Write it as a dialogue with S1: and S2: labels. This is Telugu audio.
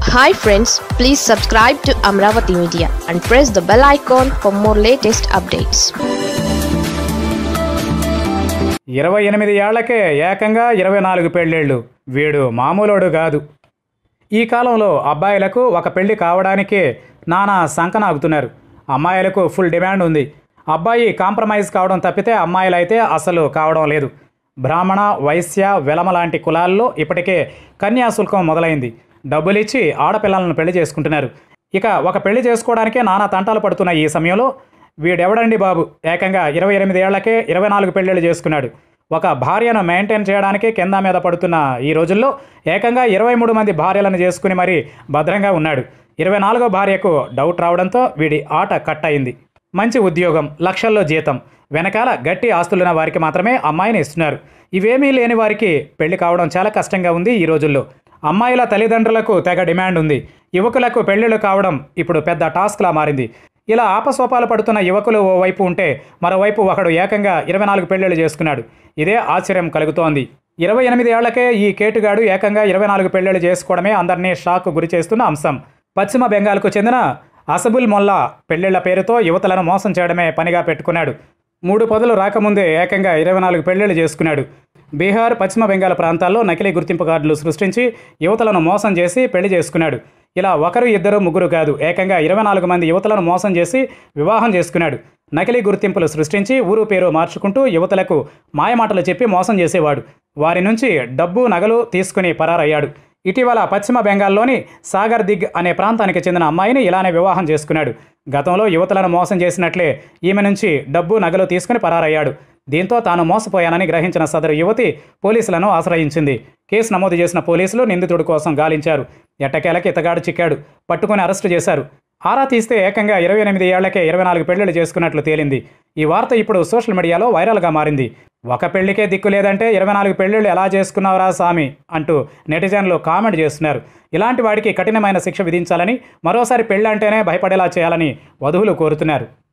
S1: hi friends please subscribe to Amaravati media and press the bell icon for more latest updates
S2: ఇరవై ఎనిమిది ఏళ్లకే ఏకంగా ఇరవై నాలుగు పెళ్ళిళ్ళు వీడు మామూలోడు కాదు ఈ కాలంలో అబ్బాయిలకు ఒక పెళ్లి కావడానికే నానా సంకనాగుతున్నారు అమ్మాయిలకు ఫుల్ డిమాండ్ ఉంది అబ్బాయి కాంప్రమైజ్ కావడం తప్పితే అమ్మాయిలైతే అసలు కావడం లేదు బ్రాహ్మణ వైశ్య వెలమ లాంటి కులాల్లో ఇప్పటికే కన్యాశుల్కం మొదలైంది డబ్బులిచ్చి ఆడపిల్లలను పెళ్లి చేసుకుంటున్నారు ఇక ఒక పెళ్లి చేసుకోవడానికే నానా తంటాలు పడుతున్న ఈ సమయంలో వీడెవడండి బాబు ఏకంగా ఇరవై ఎనిమిది ఏళ్లకే ఇరవై నాలుగు పెళ్ళిళ్ళు చేసుకున్నాడు ఒక భార్యను మెయింటైన్ చేయడానికి కింద మీద పడుతున్న ఈ రోజుల్లో ఏకంగా ఇరవై మూడు మంది భార్యలను చేసుకుని మరీ భద్రంగా ఉన్నాడు ఇరవై నాలుగో భార్యకు డౌట్ రావడంతో వీడి ఆట కట్ అయింది మంచి ఉద్యోగం లక్షల్లో జీతం వెనకాల గట్టి ఆస్తులున్న వారికి మాత్రమే అమ్మాయిని ఇస్తున్నారు ఇవేమీ లేని వారికి పెళ్లి కావడం చాలా కష్టంగా ఉంది ఈ రోజుల్లో అమ్మాయిల తల్లిదండ్రులకు తెగ డిమాండ్ ఉంది యువకులకు పెళ్లిళ్ళు కావడం ఇప్పుడు పెద్ద టాస్క్లా మారింది ఇలా ఆపసోపాలు పడుతున్న యువకులు ఓ వైపు ఉంటే మరోవైపు ఒకడు ఏకంగా ఇరవై నాలుగు పెళ్లిళ్ళు చేసుకున్నాడు ఇదే ఆశ్చర్యం కలుగుతోంది ఇరవై ఎనిమిది ఏళ్లకే ఈ కేటుగాడు ఏకంగా ఇరవై నాలుగు పెళ్లిళ్ళు చేసుకోవడమే అందరినీ షాక్ గురి చేస్తున్న అంశం పశ్చిమ బెంగాల్కు చెందిన అసబుల్ మొల్లా పెళ్లిళ్ల పేరుతో యువతలను మోసం చేయడమే పనిగా పెట్టుకున్నాడు మూడు పదులు రాకముందే ఏకంగా ఇరవై నాలుగు పెళ్లిళ్ళు చేసుకున్నాడు బీహార్ పశ్చిమ బెంగాల్ ప్రాంతాల్లో నకిలీ గుర్తింపు కార్డులు సృష్టించి యువతలను మోసం చేసి పెళ్లి చేసుకున్నాడు ఇలా ఒకరు ఇద్దరు ముగ్గురు కాదు ఏకంగా ఇరవై నాలుగు మంది యువతలను మోసం చేసి వివాహం చేసుకున్నాడు నకిలీ గుర్తింపులు సృష్టించి ఊరు పేరు మార్చుకుంటూ యువతలకు మాయమాటలు చెప్పి మోసం చేసేవాడు వారి నుంచి డబ్బు నగలు తీసుకుని పరారయ్యాడు ఇటీవల పశ్చిమ బెంగాల్లోని సాగర్ దిగ్ అనే ప్రాంతానికి చెందిన అమ్మాయిని ఇలానే వివాహం చేసుకున్నాడు గతంలో యువతలను మోసం చేసినట్లే ఈమె నుంచి డబ్బు నగలు తీసుకుని పరారయ్యాడు దీంతో తాను మోసపోయానని గ్రహించిన సదరు యువతి పోలీసులను ఆశ్రయించింది కేసు నమోదు చేసిన పోలీసులు నిందితుడి కోసం గాలించారు ఎట్టకేలకి ఇతగాడు చిక్కాడు పట్టుకుని అరెస్టు చేశారు ఆరా తీస్తే ఏకంగా ఇరవై ఎనిమిది ఏళ్లకే ఇరవై నాలుగు పెళ్లిళ్ళు చేసుకున్నట్లు తేలింది ఈ వార్త ఇప్పుడు సోషల్ మీడియాలో వైరల్గా మారింది ఒక పెళ్లికే దిక్కు లేదంటే ఇరవై నాలుగు పెళ్లిళ్ళు ఎలా చేసుకున్నావురా సామి అంటూ నెటిజన్లు కామెంట్ చేస్తున్నారు ఇలాంటి వాడికి కఠినమైన శిక్ష విధించాలని మరోసారి పెళ్ళంటేనే భయపడేలా చేయాలని వధువులు కోరుతున్నారు